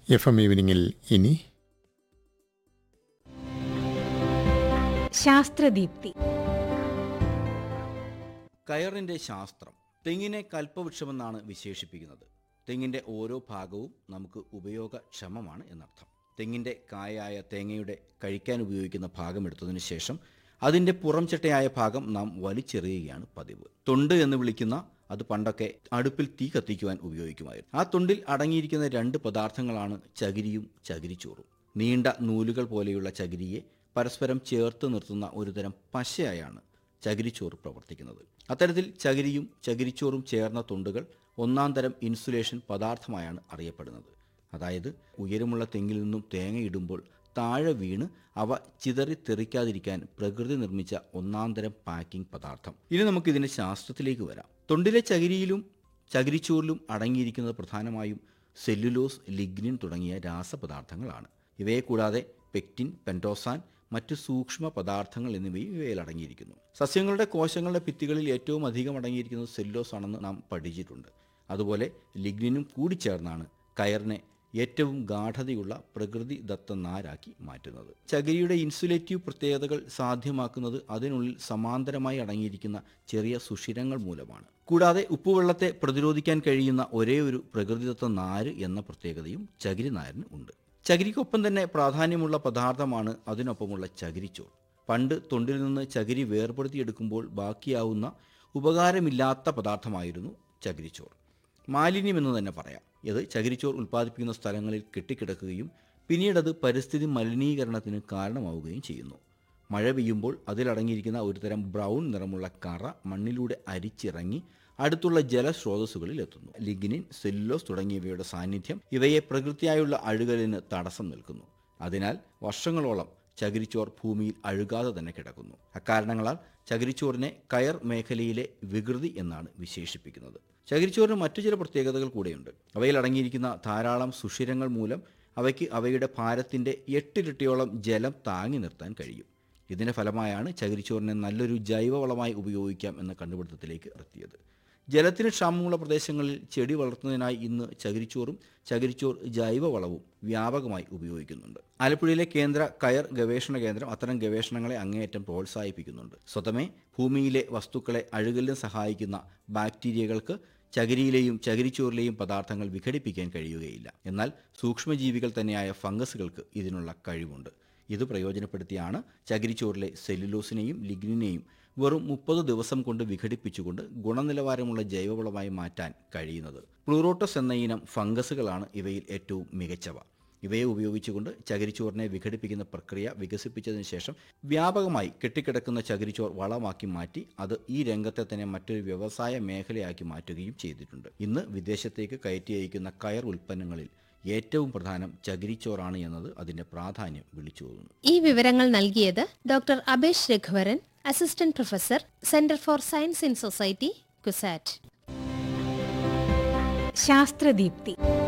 F M ഈവനിങ്ങിൽ ഇനി ശാസ്ത്രദീപ്തി കയറിന്റെ ശാസ്ത്രം തെങ്ങിനെ കൽപ്പവൃക്ഷമെന്നാണ് വിശേഷിപ്പിക്കുന്നത് തെങ്ങിന്റെ ഓരോ ഭാഗവും നമുക്ക് ഉപയോഗക്ഷമമാണ് എന്നർത്ഥം തെങ്ങിന്റെ കായായ തേങ്ങയുടെ കഴിക്കാൻ ഉപയോഗിക്കുന്ന ഭാഗം എടുത്തതിനു ശേഷം അതിന്റെ പുറംചട്ടയായ ഭാഗം നാം വലിച്ചെറിയുകയാണ് പതിവ് തൊണ്ട് എന്ന് വിളിക്കുന്ന അത് പണ്ടൊക്കെ അടുപ്പിൽ തീ കത്തിക്കുവാൻ ഉപയോഗിക്കുമായിരുന്നു ആ തൊണ്ടിൽ അടങ്ങിയിരിക്കുന്ന രണ്ട് പദാർത്ഥങ്ങളാണ് ചകിരിയും ചകിരിച്ചോറും നീണ്ട നൂലുകൾ പോലെയുള്ള ചകിരിയെ പരസ്പരം ചേർത്ത് നിർത്തുന്ന ഒരുതരം പശയായാണ് ചകിരിച്ചോറ് പ്രവർത്തിക്കുന്നത് അത്തരത്തിൽ ചകിരിയും ചകിരിച്ചോറും ചേർന്ന തുണ്ടുകൾ ഒന്നാം തരം ഇൻസുലേഷൻ പദാർത്ഥമായാണ് അറിയപ്പെടുന്നത് അതായത് ഉയരമുള്ള തെങ്ങിൽ നിന്നും തേങ്ങ ഇടുമ്പോൾ താഴെ വീണ് അവ ചിതറിത്തെറിക്കാതിരിക്കാൻ പ്രകൃതി നിർമ്മിച്ച ഒന്നാം തരം പാക്കിംഗ് പദാർത്ഥം ഇനി നമുക്ക് ഇതിന്റെ ശാസ്ത്രത്തിലേക്ക് വരാം തൊണ്ടിലെ ചകിരിയിലും ചകിരിച്ചോറിലും അടങ്ങിയിരിക്കുന്നത് പ്രധാനമായും സെല്ലുലോസ് ലിഗ്നിൻ തുടങ്ങിയ രാസപദാർത്ഥങ്ങളാണ് ഇവയെ കൂടാതെ പെക്റ്റിൻ പെൻറ്റോസാൻ മറ്റ് സൂക്ഷ്മ പദാർത്ഥങ്ങൾ എന്നിവയും ഇവയിൽ അടങ്ങിയിരിക്കുന്നു സസ്യങ്ങളുടെ കോശങ്ങളുടെ ഭിത്തികളിൽ ഏറ്റവും അധികം അടങ്ങിയിരിക്കുന്നത് സെല്ലോസ് ആണെന്ന് നാം പഠിച്ചിട്ടുണ്ട് അതുപോലെ ലിഗ്നിനും കൂടിച്ചേർന്നാണ് കയറിനെ ഏറ്റവും ഗാഠതയുള്ള പ്രകൃതിദത്ത നാരാക്കി മാറ്റുന്നത് ചകിരിയുടെ ഇൻസുലേറ്റീവ് പ്രത്യേകതകൾ സാധ്യമാക്കുന്നത് അതിനുള്ളിൽ സമാന്തരമായി അടങ്ങിയിരിക്കുന്ന ചെറിയ സുഷിരങ്ങൾ മൂലമാണ് കൂടാതെ ഉപ്പുവെള്ളത്തെ പ്രതിരോധിക്കാൻ കഴിയുന്ന ഒരേ ഒരു പ്രകൃതിദത്ത നാര് എന്ന പ്രത്യേകതയും ചകിരി നാരിന് ഉണ്ട് ചകിരിക്കൊപ്പം തന്നെ പ്രാധാന്യമുള്ള പദാർത്ഥമാണ് അതിനൊപ്പമുള്ള ചകിരിച്ചോർ പണ്ട് തൊണ്ടിൽ നിന്ന് ചകിരി വേർപെടുത്തിയെടുക്കുമ്പോൾ ബാക്കിയാവുന്ന ഉപകാരമില്ലാത്ത പദാർത്ഥമായിരുന്നു ചകിരിച്ചോർ മാലിന്യം എന്ന് തന്നെ പറയാം ഇത് ചകിരിച്ചോർ ഉൽപ്പാദിപ്പിക്കുന്ന സ്ഥലങ്ങളിൽ കെട്ടിക്കിടക്കുകയും പിന്നീടത് പരിസ്ഥിതി മലിനീകരണത്തിന് കാരണമാവുകയും ചെയ്യുന്നു മഴ പെയ്യുമ്പോൾ അതിലടങ്ങിയിരിക്കുന്ന ഒരുതരം ബ്രൗൺ നിറമുള്ള കറ മണ്ണിലൂടെ അരിച്ചിറങ്ങി അടുത്തുള്ള ജലസ്രോതസ്സുകളിൽ എത്തുന്നു ലിഗ്നിൻ സെല്ലുലോസ് തുടങ്ങിയവയുടെ സാന്നിധ്യം ഇവയെ പ്രകൃതിയായുള്ള അഴുകലിന് തടസ്സം നിൽക്കുന്നു അതിനാൽ വർഷങ്ങളോളം ചകിരിച്ചോർ ഭൂമിയിൽ അഴുകാതെ തന്നെ കിടക്കുന്നു അക്കാരണങ്ങളാൽ ചകിരിച്ചോറിനെ കയർ മേഖലയിലെ വികൃതി എന്നാണ് വിശേഷിപ്പിക്കുന്നത് ചകിരിച്ചോറിന് മറ്റു ചില പ്രത്യേകതകൾ കൂടെയുണ്ട് അവയിൽ അടങ്ങിയിരിക്കുന്ന ധാരാളം സുഷിരങ്ങൾ മൂലം അവയ്ക്ക് അവയുടെ ഭാരത്തിൻ്റെ എട്ടിരട്ടിയോളം ജലം താങ്ങി നിർത്താൻ കഴിയും ഇതിന്റെ ഫലമായാണ് ചകിരിച്ചോറിനെ നല്ലൊരു ജൈവവളമായി ഉപയോഗിക്കാം എന്ന കണ്ടുപിടുത്തത്തിലേക്ക് എത്തിയത് ജലത്തിന് ക്ഷാമമുള്ള പ്രദേശങ്ങളിൽ ചെടി വളർത്തുന്നതിനായി ഇന്ന് ചകിരിച്ചോറും ചകിരിച്ചോർ ജൈവവളവും വ്യാപകമായി ഉപയോഗിക്കുന്നുണ്ട് ആലപ്പുഴയിലെ കേന്ദ്ര കയർ ഗവേഷണ കേന്ദ്രം അത്തരം ഗവേഷണങ്ങളെ അങ്ങേയറ്റം പ്രോത്സാഹിപ്പിക്കുന്നുണ്ട് സ്വതമേ ഭൂമിയിലെ വസ്തുക്കളെ അഴുകലിന് സഹായിക്കുന്ന ബാക്ടീരിയകൾക്ക് ചകിരിയിലെയും ചകിരിച്ചോറിലെയും പദാർത്ഥങ്ങൾ വിഘടിപ്പിക്കാൻ കഴിയുകയില്ല എന്നാൽ സൂക്ഷ്മജീവികൾ തന്നെയായ ഫംഗസുകൾക്ക് ഇതിനുള്ള കഴിവുണ്ട് ഇത് പ്രയോജനപ്പെടുത്തിയാണ് ചകിരിച്ചോറിലെ സെല്ലുലോസിനെയും ലിഗ്നിനെയും വെറും മുപ്പത് ദിവസം കൊണ്ട് വിഘടിപ്പിച്ചുകൊണ്ട് ഗുണനിലവാരമുള്ള ജൈവവളമായി മാറ്റാൻ കഴിയുന്നത് പ്ലൂറോട്ടസ് എന്ന ഇനം ഫംഗസുകളാണ് ഇവയിൽ ഏറ്റവും മികച്ചവ ഇവയെ ഉപയോഗിച്ചുകൊണ്ട് ചകിരിച്ചോറിനെ വിഘടിപ്പിക്കുന്ന പ്രക്രിയ വികസിപ്പിച്ചതിന് ശേഷം വ്യാപകമായി കെട്ടിക്കിടക്കുന്ന ചകിരിച്ചോർ വളമാക്കി മാറ്റി അത് ഈ രംഗത്തെ തന്നെ മറ്റൊരു വ്യവസായ മേഖലയാക്കി മാറ്റുകയും ചെയ്തിട്ടുണ്ട് ഇന്ന് വിദേശത്തേക്ക് കയറ്റി അയക്കുന്ന കയർ ഉൽപ്പന്നങ്ങളിൽ ഏറ്റവും പ്രധാനം ചകിരിച്ചോറാണ് എന്നത് അതിന്റെ പ്രാധാന്യം വിളിച്ചു തോന്നുന്നു ഈ വിവരങ്ങൾ നൽകിയത് doctor Abesh Raghuvaran assistant professor centre for science in society CUSAT ശാസ്ത്രദീപ്തി